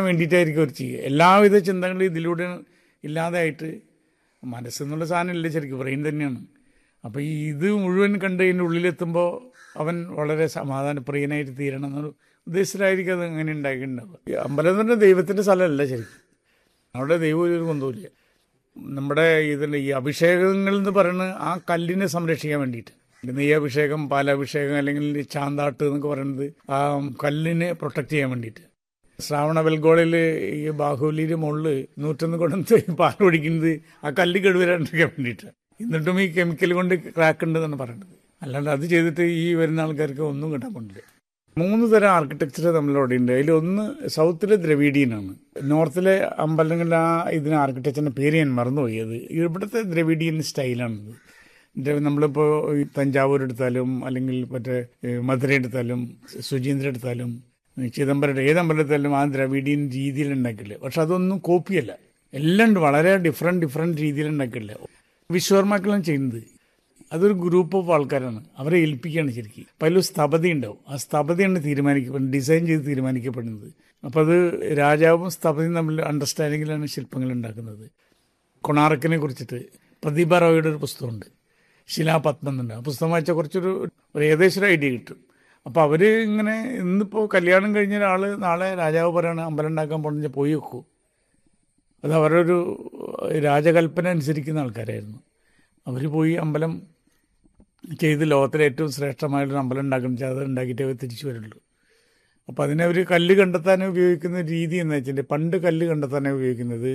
വേണ്ടിയിട്ടായിരിക്കും അവർ ചെയ്യുക എല്ലാവിധ ചിന്തകളും ഇതിലൂടെ ഇല്ലാതായിട്ട് മനസ്സെന്നുള്ള സാധനമില്ല ശരിക്കും ബ്രെയിൻ തന്നെയാണ് അപ്പോൾ ഈ ഇത് മുഴുവൻ കണ്ട് ഇതിൻ്റെ ഉള്ളിലെത്തുമ്പോൾ അവൻ വളരെ സമാധാനപ്രിയനായിട്ട് തീരണം എന്നൊരു ഉദ്ദേശത്തിലായിരിക്കും അത് അങ്ങനെ ഉണ്ടാക്കിയിട്ടുണ്ടാവുക ഈ അമ്പലം എന്ന് പറഞ്ഞാൽ ദൈവത്തിൻ്റെ സ്ഥലമല്ല ശരിക്കും അവിടെ ദൈവം ഒരു ബന്ധവുമില്ല നമ്മുടെ ഇതിൻ്റെ ഈ അഭിഷേകങ്ങൾ എന്ന് പറയുന്നത് ആ കല്ലിനെ സംരക്ഷിക്കാൻ വേണ്ടിയിട്ട് നെയ്യഭിഷേകം പാലാഭിഷേകം അല്ലെങ്കിൽ ചാന്താട്ട് എന്നൊക്കെ പറയുന്നത് ആ കല്ലിനെ പ്രൊട്ടക്റ്റ് ചെയ്യാൻ വേണ്ടിയിട്ട് ശ്രാവണ വെൽഗോളിൽ ഈ ബാഹുലിയുടെ മുകളിൽ നൂറ്റൊന്ന് കൊണ്ടു പാൽ ഒഴിക്കുന്നത് ആ കല്ല് കെടുവരാണ്ടിരിക്കാൻ വേണ്ടിയിട്ട് എന്നിട്ടും ഈ കെമിക്കൽ കൊണ്ട് ക്രാക്ക് ഉണ്ടെന്നാണ് പറയുന്നത് അല്ലാണ്ട് അത് ചെയ്തിട്ട് ഈ വരുന്ന ആൾക്കാർക്ക് ഒന്നും കിട്ടാൻ പോണില്ല മൂന്ന് തരം ആർക്കിടെക്ചർ നമ്മളിവിടെ ഉണ്ട് അതിൽ ഒന്ന് സൗത്തിലെ ദ്രവീഡിയനാണ് നോർത്തിലെ അമ്പലങ്ങളിലെ ആ ഇതിന് ആർക്കിടെക്ചറിൻ്റെ പേര് ഞാൻ മറന്നുപോയി അത് ഇവിടുത്തെ ദ്രവീഡിയൻ സ്റ്റൈലാണിത് ഇത് നമ്മളിപ്പോൾ ഈ തഞ്ചാവൂർ എടുത്താലും അല്ലെങ്കിൽ മറ്റേ ഏ, മധുര എടുത്താലും സുചീന്ദ്ര എടുത്താലും ചിദംബരം ഏത് അമ്പലം എടുത്താലും ആ ദ്രവീഡിയൻ രീതിയിൽ ഉണ്ടാക്കില്ല പക്ഷെ അതൊന്നും കോപ്പിയല്ല എല്ലാം ഉണ്ട് വളരെ ഡിഫറെൻറ്റ് ഡിഫറെൻറ്റ് രീതിയിൽ ഉണ്ടാക്കില്ല വിശ്വർമാക്കളും ചെയ്യുന്നത് അതൊരു ഗ്രൂപ്പ് ഓഫ് ആൾക്കാരാണ് അവരെ ഏൽപ്പിക്കുകയാണ് ശരിക്കും അപ്പം അതിലൊരു സ്ഥപതി ഉണ്ടാവും ആ സ്ഥപതിയാണ് തീരുമാനിക്കപ്പെടുന്നത് ഡിസൈൻ ചെയ്ത് തീരുമാനിക്കപ്പെടുന്നത് അപ്പോൾ അത് രാജാവും സ്ഥപതിയും തമ്മിൽ അണ്ടർസ്റ്റാൻഡിങ്ങിലാണ് ശില്പങ്ങൾ ഉണ്ടാക്കുന്നത് കൊണാർക്കിനെ കുറിച്ചിട്ട് പ്രതിഭ റോയുടെ ഒരു പുസ്തകമുണ്ട് ശിലാപത്മം എന്നുണ്ട് ആ പുസ്തകം വായിച്ചാൽ കുറച്ചൊരു ഒരു ഏകദേശം ഒരു ഐഡിയ കിട്ടും അപ്പോൾ അവർ ഇങ്ങനെ ഇന്നിപ്പോൾ കല്യാണം കഴിഞ്ഞ ഒരാൾ നാളെ രാജാവ് പറയാണ് അമ്പലം ഉണ്ടാക്കാൻ പോണെന്ന് പോയി വെക്കൂ അത് അവരുടെ ഒരു രാജകൽപ്പന അനുസരിക്കുന്ന ആൾക്കാരായിരുന്നു അവർ പോയി അമ്പലം ചെയ്ത് ലോകത്തിലെ ഏറ്റവും ശ്രേഷ്ഠമായിട്ടൊരു അമ്പലം ഉണ്ടാക്കണം വെച്ചാൽ അത് ഉണ്ടാക്കിയിട്ടേ അവർ തിരിച്ചു വരുള്ളൂ അപ്പോൾ അതിനെ അവർ കല്ല് കണ്ടെത്താൻ ഉപയോഗിക്കുന്ന രീതി എന്ന് വെച്ചിട്ടുണ്ടെങ്കിൽ പണ്ട് കല്ല് കണ്ടെത്താനാണ് ഉപയോഗിക്കുന്നത്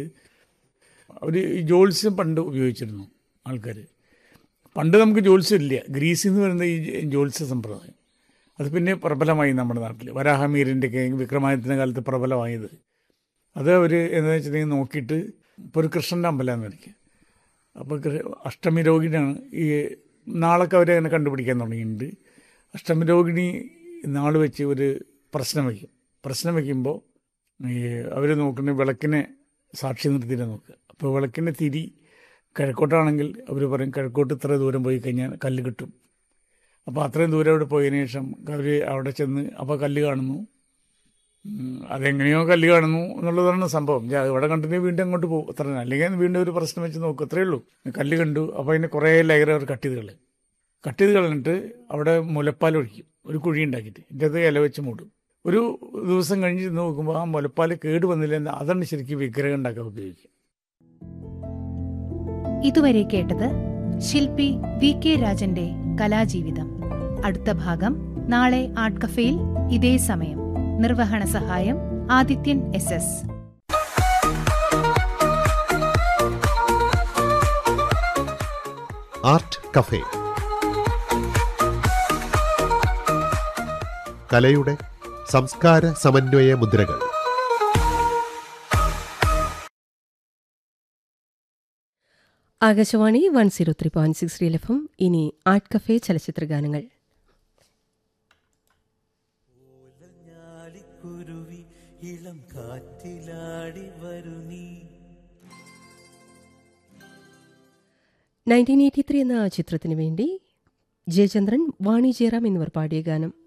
അവർ ഈ ജോത്സ്യം പണ്ട് ഉപയോഗിച്ചിരുന്നു ആൾക്കാർ പണ്ട് നമുക്ക് ജോത്സ്യം ഇല്ല ഗ്രീസിൽ നിന്ന് വരുന്ന ഈ ജോത്സ്യ സമ്പ്രദായം അത് പിന്നെ പ്രബലമായി നമ്മുടെ നാട്ടിൽ വരാഹമീരിൻ്റെയൊക്കെ വിക്രമാദിത്യൻ്റെ കാലത്ത് പ്രബലമായത് അത് അവർ എന്താ വെച്ചിട്ടുണ്ടെങ്കിൽ നോക്കിയിട്ട് ഇപ്പോൾ ഒരു കൃഷ്ണൻ്റെ അമ്പലമാണെന്ന് വരയ്ക്കുക അപ്പോൾ കൃ- അഷ്ടമി രോഗിണിയാണ് ഈ നാളൊക്കെ അവരെ അങ്ങനെ കണ്ടുപിടിക്കാൻ തുടങ്ങിയിട്ടുണ്ട് അഷ്ടമി രോഗിണി നാൾ വെച്ച് ഒരു പ്രശ്നം വയ്ക്കും പ്രശ്നം വയ്ക്കുമ്പോൾ ഈ അവർ നോക്കുന്ന വിളക്കിനെ സാക്ഷി നിർത്തിയിട്ട് നോക്കുക അപ്പോൾ വിളക്കിൻ്റെ തിരി കിഴക്കോട്ടാണെങ്കിൽ അവർ പറയും കിഴക്കോട്ട് ഇത്ര ദൂരം പോയി കഴിഞ്ഞാൽ കല്ല് കിട്ടും അപ്പോൾ അത്രയും ദൂരം അവിടെ പോയതിനു ശേഷം അവർ അവിടെ ചെന്ന് അപ്പോൾ കല്ല് കാണുന്നു ഉം, അതെങ്ങനെയോ കല്ല് കാണുന്നു എന്നുള്ളതാണ് സംഭവം ഞാൻ ഇവിടെ കണ്ടിട്ട് വീണ്ടും അങ്ങോട്ട് പോകും അത്ര തന്നെ. അല്ലെങ്കിൽ വീണ്ടും ഒരു പ്രശ്നം വെച്ച് നോക്കും അത്രയേ ഉള്ളൂ കല്ല് കണ്ടു അപ്പോൾ അതിന് കുറേ ലെയർ അവർ കട്ട് ചെയ്ത് കളയും കട്ട് ചെയ്ത് കളഞ്ഞിട്ട് അവിടെ മുലപ്പാൽ ഒഴിക്കും ഒരു കുഴി ഉണ്ടാക്കിയിട്ട് ഇതിൻ്റെ അത് ഇല വെച്ച് മൂടും ഒരു ദിവസം കഴിഞ്ഞ് ചെന്ന് നോക്കുമ്പോൾ ആ മുലപ്പാൽ കേട് വന്നില്ല എന്ന് അതാണ് ശരിക്കും വിഗ്രഹം ഉണ്ടാക്കാൻ ഉപയോഗിക്കുക ഇതുവരെ കേട്ടത് ശില്പി വി കെ രാജന്റെ കലാജീവിതം അടുത്ത ഭാഗം നാളെ ആർട്ട് കഫേയിൽ ഇതേ സമയം നിർവഹണ സഹായം Adithyan S S art cafe കലയുടെ സംസ്കാര സമന്വയ മുദ്രകൾ Akashvani one zero three point six real F M ഇനി ആർട്ട് കഫേ ചലച്ചിത്ര ഗാനങ്ങൾ കുരുവി ഇളം കാറ്റിലാടി വരു നീ നയൻറ്റീൻ എയ്റ്റി ത്രീ എന്ന ചിത്രത്തിനു വേണ്ടി ജയചന്ദ്രൻ വാണി ജയറാം എന്നിവർ പാടിയ ഗാനം